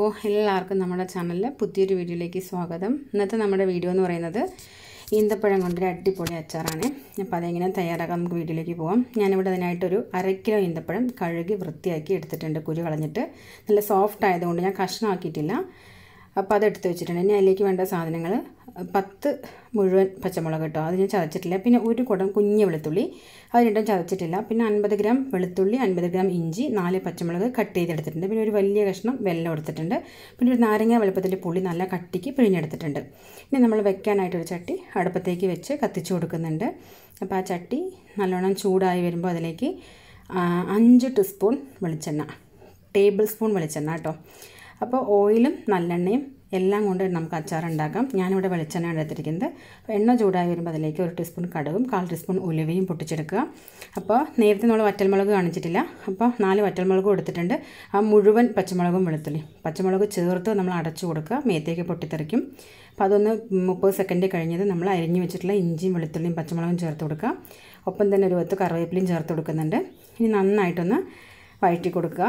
എല്ലാവർക്കും നമ്മുടെ ചാനലിൽ പുതിയൊരു വീഡിയോയിലേക്ക് സ്വാഗതം ഇന്നത്തെ നമ്മുടെ വീഡിയോ എന്ന് പറയുന്നത് ഈന്തപ്പഴം കൊണ്ടൊരു അടിപൊളി അച്ചാറാണ് അപ്പോൾ അതെങ്ങനെ തയ്യാറാക്കാം നമുക്ക് വീഡിയോയിലേക്ക് പോകാം ഞാനിവിടെ അതിനായിട്ടൊരു അര കിലോ ഈന്തപ്പഴം കഴുകി വൃത്തിയാക്കി എടുത്തിട്ടുണ്ട് കുരു കളഞ്ഞിട്ട് നല്ല സോഫ്റ്റ് ആയതുകൊണ്ട് ഞാൻ കഷ്ണമാക്കിയിട്ടില്ല അപ്പോൾ അത് എടുത്ത് വെച്ചിട്ടുണ്ട് ഇനി അതിലേക്ക് വേണ്ട സാധനങ്ങൾ പത്ത് മുഴുവൻ പച്ചമുളക് കേട്ടോ അത് ഞാൻ ചതച്ചിട്ടില്ല പിന്നെ ഒരു കുടം കുഞ്ഞ് വെളുത്തുള്ളി അത് രണ്ടും ചതച്ചിട്ടില്ല പിന്നെ അൻപത് ഗ്രാം വെളുത്തുള്ളി അൻപത് ഗ്രാം ഇഞ്ചി നാല് പച്ചമുളക് കട്ട് ചെയ്തെടുത്തിട്ടുണ്ട് പിന്നെ ഒരു വലിയ കഷ്ണം വെല്ലം എടുത്തിട്ടുണ്ട് പിന്നെ ഒരു നാരങ്ങ വലുപ്പത്തിൻ്റെ പുളി നല്ല കട്ടിക്ക് പിഴിഞ്ഞെടുത്തിട്ടുണ്ട് ഇനി നമ്മൾ വെക്കാനായിട്ടൊരു ചട്ടി അടുപ്പത്തേക്ക് വെച്ച് കത്തിച്ചു കൊടുക്കുന്നുണ്ട് അപ്പോൾ ആ ചട്ടി നല്ലോണം ചൂടായി വരുമ്പോൾ അതിലേക്ക് ആ, അഞ്ച് ടീസ്പൂൺ വെളിച്ചെണ്ണ ടേബിൾ സ്പൂൺ വെളിച്ചെണ്ണ കേട്ടോ അപ്പോൾ ഓയിലും നല്ലെണ്ണയും എല്ലാം കൊണ്ട് നമുക്ക് അച്ചാർ ഉണ്ടാക്കാം ഞാനിവിടെ വെളിച്ചെണ്ണയാണ് എടുത്തിരിക്കുന്നത് അപ്പോൾ എണ്ണ ചൂടായി വരുമ്പോൾ അതിലേക്ക് ഒരു ടീസ്പൂൺ കടുകും കാൽ ടീസ്പൂൺ ഉലുവയും പൊട്ടിച്ചെടുക്കുക അപ്പോൾ നേരത്തെ നമ്മൾ വറ്റൽമുളക് കാണിച്ചിട്ടില്ല അപ്പോൾ നാല് വറ്റൽമുളകും എടുത്തിട്ടുണ്ട് ആ മുഴുവൻ പച്ചമുളകും വെളുത്തുള്ളി പച്ചമുളക് ചേർത്ത് നമ്മൾ അടച്ചു കൊടുക്കുക മേത്തേക്ക് പൊട്ടിത്തെറിക്കും അപ്പോൾ അതൊന്ന് മുപ്പത് സെക്കൻഡ് കഴിഞ്ഞത് നമ്മൾ അരിഞ്ഞു വെച്ചിട്ടുള്ള ഇഞ്ചിയും വെളുത്തുള്ളിയും പച്ചമുളകും ചേർത്ത് കൊടുക്കുക ഒപ്പം തന്നെ ഒരു പത്ത് കറിവേപ്പിലയും ചേർത്ത് കൊടുക്കുന്നുണ്ട് ഇനി നന്നായിട്ടൊന്ന് വഴറ്റി കൊടുക്കുക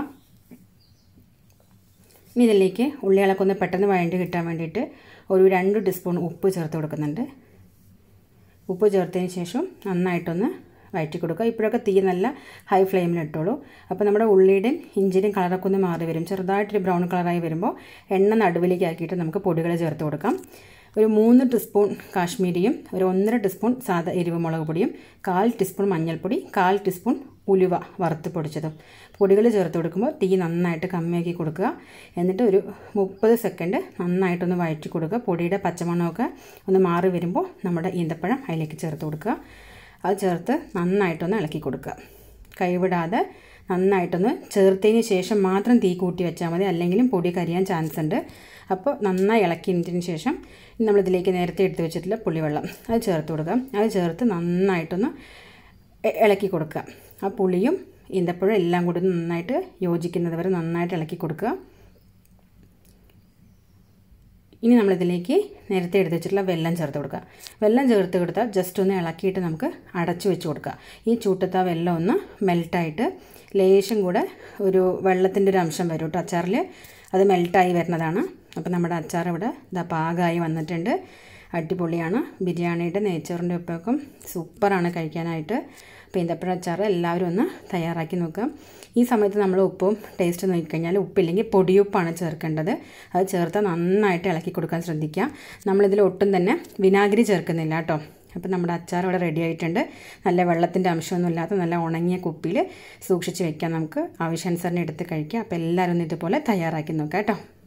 ഇനി ഇതിലേക്ക് ഉള്ളികളൊക്കെ ഒന്ന് പെട്ടെന്ന് വഴണ്ടി കിട്ടാൻ വേണ്ടിയിട്ട് ഒരു രണ്ട് ടീസ്പൂൺ ഉപ്പ് ചേർത്ത് കൊടുക്കുന്നുണ്ട് ഉപ്പ് ചേർത്തതിന് ശേഷം നന്നായിട്ടൊന്ന് വഴറ്റി കൊടുക്കുക ഇപ്പോഴൊക്കെ തീ നല്ല ഹൈ ഫ്ലെയിമിൽ ഇട്ടോളൂ അപ്പോൾ നമ്മുടെ ഉള്ളിയുടെയും ഇഞ്ചിയുടെയും കളറൊക്കെ ഒന്ന് മാറി വരും ചെറുതായിട്ടൊരു ബ്രൗൺ കളറായി വരുമ്പോൾ എണ്ണ നടുവിലേക്ക് ആക്കിയിട്ട് നമുക്ക് പൊടികൾ ചേർത്ത് കൊടുക്കാം ഒരു മൂന്ന് ടീസ്പൂൺ കാശ്മീരിയും ഒരു ഒന്നര ടീസ്പൂൺ സാധാ എരിവ് മുളക് പൊടിയും കാൽ ടീസ്പൂൺ മഞ്ഞൾപ്പൊടി കാൽ ടീസ്പൂൺ ഉലുവ വറുത്ത് പൊടിച്ചതും പൊടികൾ ചേർത്ത് കൊടുക്കുമ്പോൾ തീ നന്നായിട്ട് കമ്മിയാക്കി കൊടുക്കുക എന്നിട്ട് ഒരു മുപ്പത് സെക്കൻഡ് നന്നായിട്ടൊന്ന് വഴറ്റി കൊടുക്കുക പൊടിയുടെ പച്ചമണമൊക്കെ ഒന്ന് മാറി വരുമ്പോൾ നമ്മുടെ ഈന്തപ്പഴം അതിലേക്ക് ചേർത്ത് കൊടുക്കുക അത് ചേർത്ത് നന്നായിട്ടൊന്ന് ഇളക്കി കൊടുക്കുക കൈവിടാതെ നന്നായിട്ടൊന്ന് ചേർത്തതിന് ശേഷം മാത്രം തീ കൂട്ടി വെച്ചാൽ മതി അല്ലെങ്കിലും പൊടി കരിയാൻ ചാൻസ് ഉണ്ട് അപ്പോൾ നന്നായി ഇളക്കിയതിന് ശേഷം നമ്മളിതിലേക്ക് നേരത്തെ എടുത്ത് വെച്ചിട്ടുള്ള പുളിവെള്ളം അത് ചേർത്ത് കൊടുക്കുക അത് ചേർത്ത് നന്നായിട്ടൊന്ന് ഇ- ഇളക്കി കൊടുക്കുക ആ പുളിയും ഈന്തപ്പഴം എല്ലാം കൂടി നന്നായിട്ട് യോജിക്കുന്നത് വരെ നന്നായിട്ട് ഇളക്കി കൊടുക്കുക ഇനി നമ്മളിതിലേക്ക് നേരത്തെ എടുത്ത് വെച്ചിട്ടുള്ള വെള്ളം ചേർത്ത് കൊടുക്കുക വെള്ളം ചേർത്ത് കൊടുത്താൽ ജസ്റ്റ് ഒന്ന് ഇളക്കിയിട്ട് നമുക്ക് അടച്ചു വെച്ച് കൊടുക്കുക ഈ ചൂട്ടത്ത് ആ വെള്ളം ഒന്ന് മെൽട്ടായിട്ട് ലേശം കൂടെ ഒരു വെള്ളത്തിൻ്റെ ഒരു അംശം വരും കേട്ടോ അച്ചാറിൽ അത് മെൽട്ടായി വരുന്നതാണ് അപ്പോൾ നമ്മുടെ അച്ചാർ ഇവിടെ ഇതാ പാകമായി വന്നിട്ടുണ്ട് അടിപൊളിയാണ് ബിരിയാണിയുടെ നെയ്ച്ചോറിൻ്റെ ഒപ്പം സൂപ്പറാണ് കഴിക്കാനായിട്ട് അപ്പോൾ ഈന്തപ്പഴ അച്ചാർ എല്ലാവരും ഒന്ന് തയ്യാറാക്കി നോക്കുക ഈ സമയത്ത് നമ്മൾ ഉപ്പും ടേസ്റ്റ് നോക്കിക്കഴിഞ്ഞാൽ ഉപ്പില്ലെങ്കിൽ പൊടിയുപ്പാണ് ചേർക്കേണ്ടത് അത് ചേർത്താൽ നന്നായിട്ട് ഇളക്കി കൊടുക്കാൻ ശ്രദ്ധിക്കുക നമ്മളിതിൽ ഒട്ടും തന്നെ വിനാഗിരി ചേർക്കുന്നില്ല കേട്ടോ അപ്പോൾ നമ്മുടെ അച്ചാർ ഇവിടെ റെഡി ആയിട്ടുണ്ട് നല്ല വെള്ളത്തിൻ്റെ അംശമൊന്നും ഇല്ലാത്ത നല്ല ഉണങ്ങിയ കുപ്പിയിൽ സൂക്ഷിച്ച് വെക്കാം നമുക്ക് ആവശ്യാനുസരണം എടുത്ത് കഴിക്കാം അപ്പോൾ എല്ലാവരും ഒന്ന് ഇതുപോലെ തയ്യാറാക്കി നോക്കാം കേട്ടോ